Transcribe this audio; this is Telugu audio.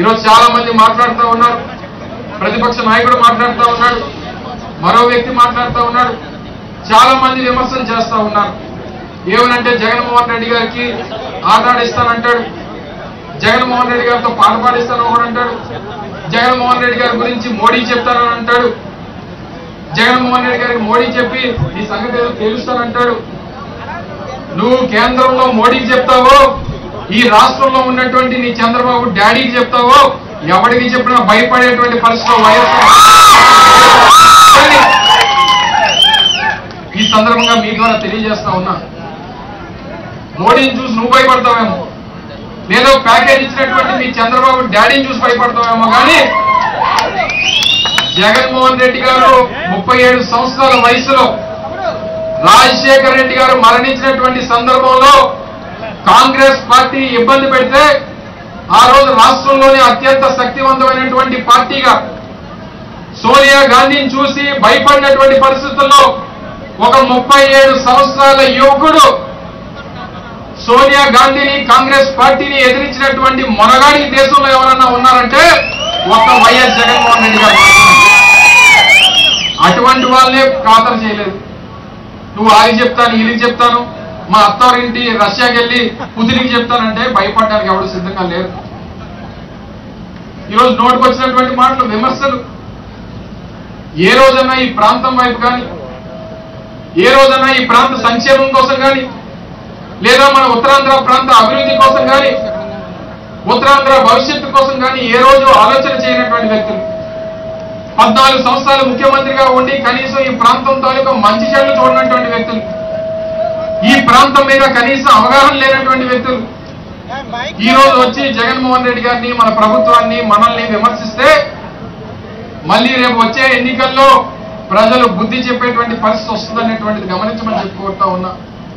ఈరోజు చాలా మంది మాట్లాడుతూ ఉన్నారు ప్రతిపక్ష నాయకుడు మాట్లాడుతూ ఉన్నాడు మరో వ్యక్తి మాట్లాడుతూ ఉన్నాడు చాలా మంది విమర్శలు చేస్తూ ఉన్నారు ఏమనంటే జగన్మోహన్ రెడ్డి గారికి ఆట ఆడిస్తానంటాడు జగన్మోహన్ రెడ్డి గారితో పాట పాడిస్తాను ఒకడు అంటాడు జగన్మోహన్ రెడ్డి గారి గురించి మోడీ చెప్తానని అంటాడు జగన్మోహన్ రెడ్డి గారికి మోడీ చెప్పి నీ సంగతి ఏదో తెలుస్తానంటాడు నువ్వు కేంద్రంలో మోడీకి చెప్తావో ఈ రాష్ట్రంలో ఉన్నటువంటి నీ చంద్రబాబు డాడీకి చెప్తావో ఎవడికి చెప్పినా భయపడేటువంటి పరిస్థితి వైఎస్ఆర్ కానీ ఈ సందర్భంగా మీ ద్వారా తెలియజేస్తా ఉన్నా మోడీని చూసి నువ్వు భయపడతావేమో లేదో ప్యాకేజ్ ఇచ్చినటువంటి మీ చంద్రబాబు డాడీని చూసి భయపడతావేమో కానీ జగన్మోహన్ రెడ్డి గారు ముప్పై ఏడు సంవత్సరాల వయసులో రాజశేఖర రెడ్డి గారు మరణించినటువంటి సందర్భంలో కాంగ్రెస్ పార్టీ ఇబ్బంది పెడితే ఆ రోజు రాష్ట్రంలోని అత్యంత శక్తివంతమైనటువంటి పార్టీగా సోనియా గాంధీని చూసి భయపడినటువంటి పరిస్థితుల్లో ఒక ముప్పై ఏడు సంవత్సరాల యువకుడు సోనియా గాంధీని కాంగ్రెస్ పార్టీని ఎదిరించినటువంటి మొనగాడి దేశంలో ఎవరన్నా ఉన్నారంటే ఒక్క వైఎస్ జగన్మోహన్ రెడ్డి గారు అటువంటి వాళ్ళనే ఖాతరు చేయలేదు నువ్వు ఆగి చెప్తాను వీళ్ళకి చెప్తాను మా అత్తారింటి రష్యాకి వెళ్ళి కుదిరికి చెప్తానంటే భయపడడానికి ఎవరు సిద్ధంగా లేరు ఈరోజు నోటికి వచ్చినటువంటి మాటలు విమర్శలు ఏ రోజైనా ఈ ప్రాంతం వైపు కానీ ఏ రోజైనా ఈ ప్రాంత సంక్షేమం కోసం కానీ లేదా మన ఉత్తరాంధ్ర ప్రాంత అభివృద్ధి కోసం కానీ ఉత్తరాంధ్ర భవిష్యత్తు కోసం కానీ ఏ రోజు ఆలోచన చేయనటువంటి వ్యక్తులు పద్నాలుగు సంవత్సరాలు ముఖ్యమంత్రిగా ఉండి కనీసం ఈ ప్రాంతం తాలూకా మంచి చెడులు చూడనటువంటి వ్యక్తులు ఈ ప్రాంతం మీద కనీసం అవగాహన లేనటువంటి వ్యక్తులు ఈ రోజు వచ్చి జగన్మోహన్ రెడ్డి గారిని మన ప్రభుత్వాన్ని మనల్ని విమర్శిస్తే మళ్ళీ రేపు వచ్చే ఎన్నికల్లో ప్రజలు బుద్ధి చెప్పేటువంటి పరిస్థితి వస్తుందనేటువంటిది గమనించమని చెప్పుకుంటా ఉన్నా